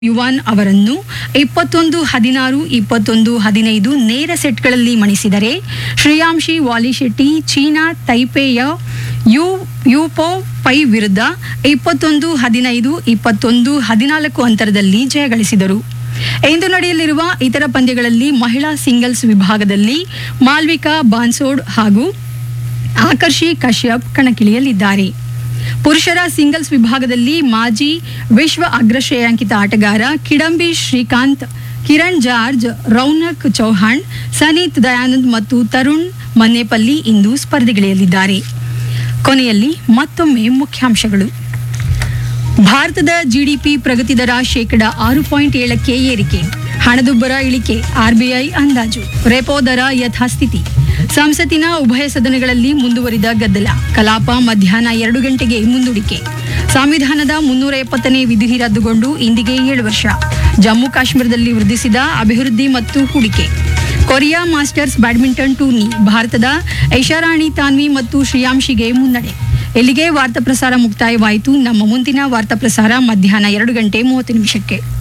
yuan ಅವರನ್ನು ಇಪ್ಪತ್ತೊಂದು ಹದಿನಾರು ಇಪ್ಪತ್ತೊಂದು ಹದಿನೈದು ನೇರ ಸೆಟ್ಗಳಲ್ಲಿ ಮಣಿಸಿದರೆ ಶ್ರೇಯಾಂಶಿ ವಾಲಿಶೆಟ್ಟಿ ಚೀನಾ ತೈಪೇಯ ಯು ಯುಪೋ ಪೈ ವಿರುದ್ಧ ಇಪ್ಪತ್ತೊಂದು ಹದಿನೈದು ಇಪ್ಪತ್ತೊಂದು ಹದಿನಾಲ್ಕು ಅಂತರದಲ್ಲಿ ಜಯಗಳಿಸಿದರು ಇಂದು ನಡೆಯಲಿರುವ ಇತರ ಪಂದ್ಯಗಳಲ್ಲಿ ಮಹಿಳಾ ಸಿಂಗಲ್ಸ್ ವಿಭಾಗದಲ್ಲಿ ಮಾಲ್ವಿಕಾ ಬಾನ್ಸೋಡ್ ಹಾಗೂ ಆಕರ್ಷಿ ಕಶ್ಯಪ್ ಕಣಕ್ಕಿಳಿಯಲಿದ್ದಾರೆ ಪುರುಷರ ಸಿಂಗಲ್ಸ್ ವಿಭಾಗದಲ್ಲಿ ಮಾಜಿ ವಿಶ್ವ ಅಗ್ರ ಶ್ರೇಯಾಂಕಿತ ಆಟಗಾರ ಕಿಡಂಬಿ ಶ್ರೀಕಾಂತ್ ಕಿರಣ್ ಜಾರ್ಜ್ ರೌನಕ್ ಚೌಹಾಣ್ ಸನೀತ್ ದಯಾನಂದ್ ಮತ್ತು ತರುಣ್ ಮನ್ನೇಪಲ್ಲಿ ಇಂದು ಸ್ಪರ್ಧೆಗಿಳಿಯಲಿದ್ದಾರೆ ಕೊನೆಯಲ್ಲಿ ಮತ್ತೊಮ್ಮೆ ಮುಖ್ಯಾಂಶಗಳು ಭಾರತದ ಜಿಡಿಪಿ ಪ್ರಗತಿ ದರ ಶೇಕಡ ಆರು ಪಾಯಿಂಟ್ ಏಳಕ್ಕೆ ಏರಿಕೆ ಹಣದುಬ್ಬರ ಇಳಿಕೆ ಆರ್ಬಿಐ ಅಂದಾಜು ರೆಪೋ ದರ ಯಥಾಸ್ಥಿತಿ ಸಂಸತ್ತಿನ ಉಭಯ ಸದನಗಳಲ್ಲಿ ಮುಂದುವರಿದ ಗದ್ದಲ ಕಲಾಪ ಮಧ್ಯಾಹ್ನ ಎರಡು ಗಂಟೆಗೆ ಮುಂದೂಡಿಕೆ ಸಂವಿಧಾನದ ಮುನ್ನೂರ ಎಪ್ಪತ್ತನೇ ವಿಧಿ ರದ್ದುಗೊಂಡು ಇಂದಿಗೆ ಏಳು ವರ್ಷ ಜಮ್ಮು ಕಾಶ್ಮೀರದಲ್ಲಿ ವೃದ್ಧಿಸಿದ ಅಭಿವೃದ್ಧಿ ಮತ್ತು ಹೂಡಿಕೆ ಕೊರಿಯಾ ಮಾಸ್ಟರ್ಸ್ ಬ್ಯಾಡ್ಮಿಂಟನ್ ಟೂರ್ನಿ ಭಾರತದ ಐಷಾರಾಣಿ ತಾನ್ವಿ ಮತ್ತು ಶ್ರೇಯಾಂಶಿಗೆ ಮುನ್ನಡೆ ಇಲ್ಲಿಗೆ ವಾರ್ತಾ ಪ್ರಸಾರ ಮುಕ್ತಾಯವಾಯಿತು ನಮ್ಮ ಮುಂದಿನ ವಾರ್ತಾ ಪ್ರಸಾರ ಮಧ್ಯಾಹ್ನ ಎರಡು ಗಂಟೆ ಮೂವತ್ತು ನಿಮಿಷಕ್ಕೆ